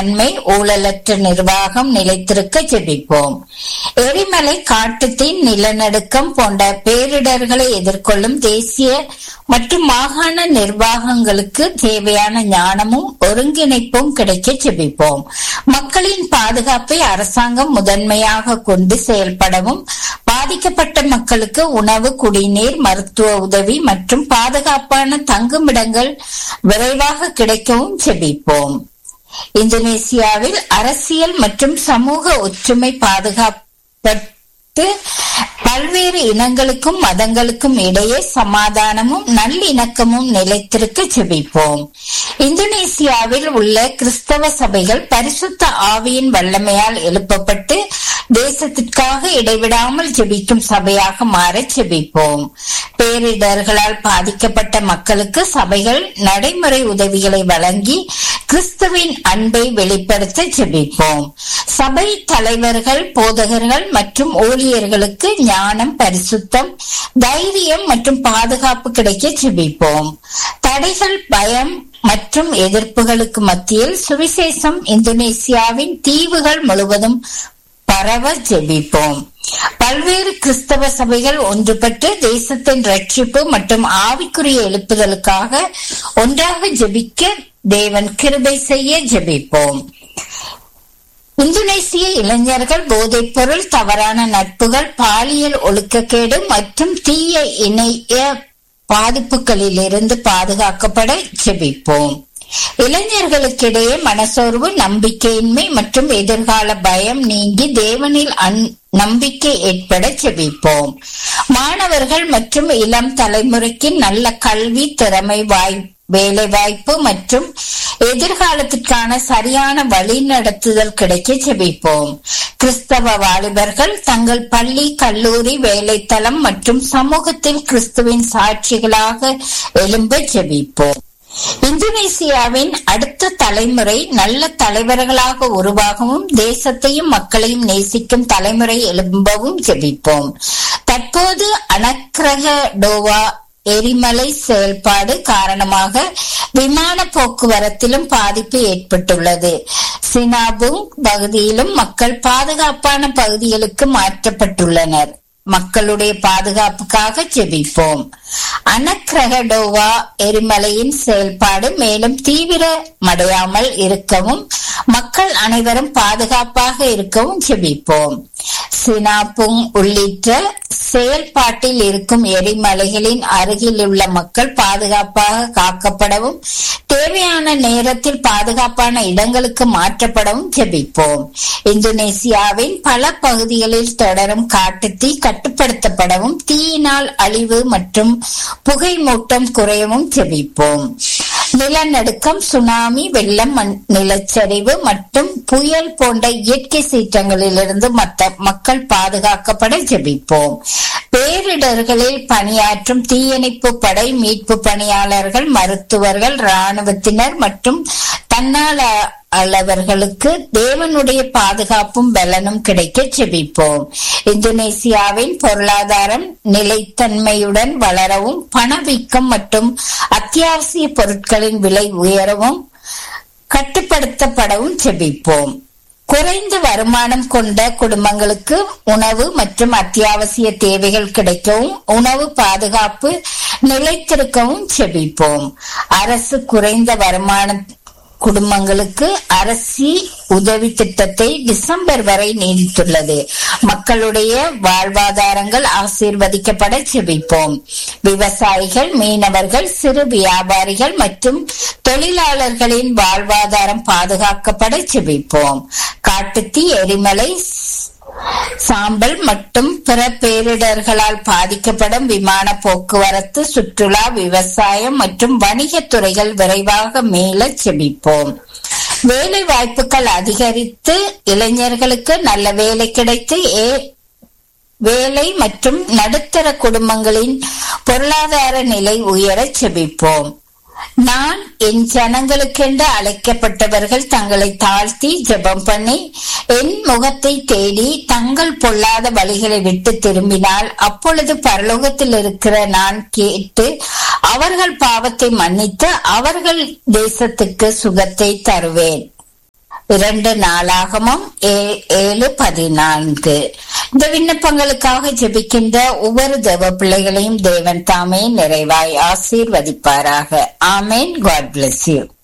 நன்மை ஊழலற்ற நிர்வாகம் நிலைத்திருக்க ஜெபிப்போம் எரிமலை காட்டுத்தீ நிலநடுக்கம் போன்ற பேரிடர்களை எதிர்கொள்ளும் தேசிய மற்றும் மாகாண நிர்வாகங்களுக்கு தேவையான ஞானமும் ஒருங்கிணைப்பும் கிடைக்க ஜெபிப்போம் மக்களின் பாதுகாப்பை அரசாங்கம் முதன்மையாக கொண்டு செயல்படவும் பாதிக்கப்பட்ட மக்களுக்கு உணவு குடிநீர் மருத்துவ உதவி மற்றும் பாதுகாப்பான தங்குமிடங்கள் விரைவாக கிடைக்கவும் செபிப்போம் இந்தோனேசியாவில் அரசியல் மற்றும் சமூக ஒற்றுமை பாதுகாப்பட்டு பல்வேறு இனங்களுக்கும் மதங்களுக்கும் இடையே சமாதானமும் நல்லிணக்கமும் நிலைத்திருக்க செபிப்போம் இந்தோனேசியாவில் உள்ள கிறிஸ்தவ சபைகள் பரிசுத்த ஆவியின் வல்லமையால் எழுப்பப்பட்டு தேசத்திற்காக இடைவிடாமல் ஜெபிக்கும் சபையாக மாற செபிப்போம் பேரிடர்களால் பாதிக்கப்பட்ட மக்களுக்கு சபைகள் நடைமுறை உதவிகளை வழங்கி கிறிஸ்துவின் அன்பை வெளிப்படுத்த ஜெபிப்போம் சபை தலைவர்கள் போதகர்கள் மற்றும் ஊழியர்களுக்கு ஞானம் பரிசுத்தம் தைரியம் மற்றும் பாதுகாப்பு கிடைக்க ஜெபிப்போம் தடைகள் பயம் மற்றும் எதிர்ப்புகளுக்கு மத்தியில் சுவிசேஷம் இந்தோனேசியாவின் தீவுகள் முழுவதும் பரவ ஜெபிப்போம் பல்வேறு கிறிஸ்தவ சபைகள் ஒன்றுபட்டு தேசத்தின் ரட்சிப்பு மற்றும் ஆவிக்குரிய எழுப்புதலுக்காக ஒன்றாக ஜெபிக்க தேவன் கிருபை செய்ய ஜெபிப்போம் இந்தோனேசிய இளைஞர்கள் போதைப் பொருள் தவறான நட்புகள் பாலியல் ஒழுக்கக்கேடு மற்றும் தீய இணைய பாதிப்புகளிலிருந்து பாதுகாக்கப்பட ஜெபிப்போம் இளைஞர்களுக்கிடையே மனசோர்வு நம்பிக்கையின்மை மற்றும் எதிர்கால பயம் நீங்கி தேவனில் நம்பிக்கை ஏற்பட செபிப்போம் மாணவர்கள் மற்றும் இளம் தலைமுறைக்கு நல்ல கல்வி திறமை வாய் வேலை வாய்ப்பு மற்றும் எதிர்காலத்திற்கான சரியான வழி நடத்துதல் கிடைக்க செபிப்போம் கிறிஸ்தவ வாலிபர்கள் தங்கள் பள்ளி கல்லூரி வேலைத்தளம் மற்றும் சமூகத்தில் கிறிஸ்துவின் சாட்சிகளாக எழும்ப செபிப்போம் இந்தோனேசியாவின் அடுத்த தலைமுறை நல்ல தலைவர்களாக உருவாகவும் தேசத்தையும் மக்களையும் நேசிக்கும் தலைமுறை எழும்பவும் ஜெபிப்போம் தற்போது அனக்ரக டோவா எரிமலை செயல்பாடு காரணமாக விமான போக்குவரத்திலும் பாதிப்பு ஏற்பட்டுள்ளது சினாபுங் பகுதியிலும் மக்கள் பாதுகாப்பான பகுதிகளுக்கு மாற்றப்பட்டுள்ளனர் மக்களுடைய பாதுகாப்புக்காக ஜெபிப்போம் அனக்ரகடோவா எரிமலையின் செயல்பாடு மேலும் தீவிரமடையாமல் இருக்கவும் மக்கள் அனைவரும் பாதுகாப்பாக இருக்கவும் ஜெபிப்போம் சினாப்புங் உள்ளிட்ட செயல்பாட்டில் இருக்கும் எரிமலைகளின் அருகில் உள்ள மக்கள் பாதுகாப்பாக காக்கப்படவும் தேவையான நேரத்தில் பாதுகாப்பான இடங்களுக்கு மாற்றப்படவும் ஜெபிப்போம் இந்தோனேசியாவின் பல பகுதிகளில் தொடரும் காட்டுத்தீ கட்டுப்படுத்தப்படவும் தீயினால் அழிவு மற்றும் புகை மூட்டம் குறையவும் ஜெபிப்போம் நிலநடுக்கம் சுனாமி வெள்ளம் நிலச்சரிவு மற்றும் புயல் போன்ற இயற்கை சீற்றங்களிலிருந்து மத்த மக்கள் பாதுகாக்கப்பட ஜெபிப்போம் பேரிடர்களில் பணியாற்றும் தீயணைப்பு படை மீட்பு பணியாளர்கள் மருத்துவர்கள் இராணுவத்தினர் மற்றும் தன்னாளர்களுக்கு தேவனுடைய பாதுகாப்பும் பலனும் கிடைக்க செபிப்போம் இந்தோனேசியாவின் பொருளாதாரம் நிலைத்தன்மையுடன் வளரவும் பணவீக்கம் மற்றும் அத்தியாவசிய பொருட்களின் விலை உயரவும் கட்டுப்படுத்தப்படவும் செபிப்போம் குறைந்த வருமானம் கொண்ட குடும்பங்களுக்கு உணவு மற்றும் அத்தியாவசிய தேவைகள் கிடைக்கவும் உணவு பாதுகாப்பு நிலைத்திருக்கவும் செபிப்போம் அரசு குறைந்த வருமான குடும்பங்களுக்கு அரசி உதவி திட்டத்தை டிசம்பர் வரை நீடித்துள்ளது மக்களுடைய வாழ்வாதாரங்கள் ஆசீர்வதிக்கப்பட செபிப்போம் விவசாயிகள் மீனவர்கள் சிறு வியாபாரிகள் மற்றும் தொழிலாளர்களின் வாழ்வாதாரம் பாதுகாக்கப்பட செபிப்போம் காட்டுத்தீ எரிமலை சாம்பல் மற்றும் பிற பேரிடர்களால் பாதிக்கப்படும் விமான போக்குவரத்து சுற்றுலா விவசாயம் மற்றும் வணிகத் துறைகள் விரைவாக மேல செபிப்போம் வேலை வாய்ப்புகள் அதிகரித்து இளைஞர்களுக்கு நல்ல வேலை கிடைத்து ஏ வேலை மற்றும் நடுத்தர குடும்பங்களின் பொருளாதார நிலை உயர செபிப்போம் நான் என் ஜனங்களுக்கென்று அழைக்கப்பட்டவர்கள் தங்களை தாழ்த்தி ஜெபம் பண்ணி என் முகத்தை தேடி தங்கள் பொல்லாத வழிகளை விட்டு திரும்பினால் அப்பொழுது பரலோகத்தில் இருக்கிற நான் கேட்டு அவர்கள் பாவத்தை மன்னித்து அவர்கள் தேசத்துக்கு சுகத்தை தருவேன் இரண்டு நாளாகமும் ஏழு பதினான்கு இந்த விண்ணப்பங்களுக்காக ஜெபிக்கின்ற ஒவ்வொரு தேவ பிள்ளைகளையும் தேவன் தாமே நிறைவாய் ஆசீர்வதிப்பாராக ஆமேன் காட் பிளஸ் யூ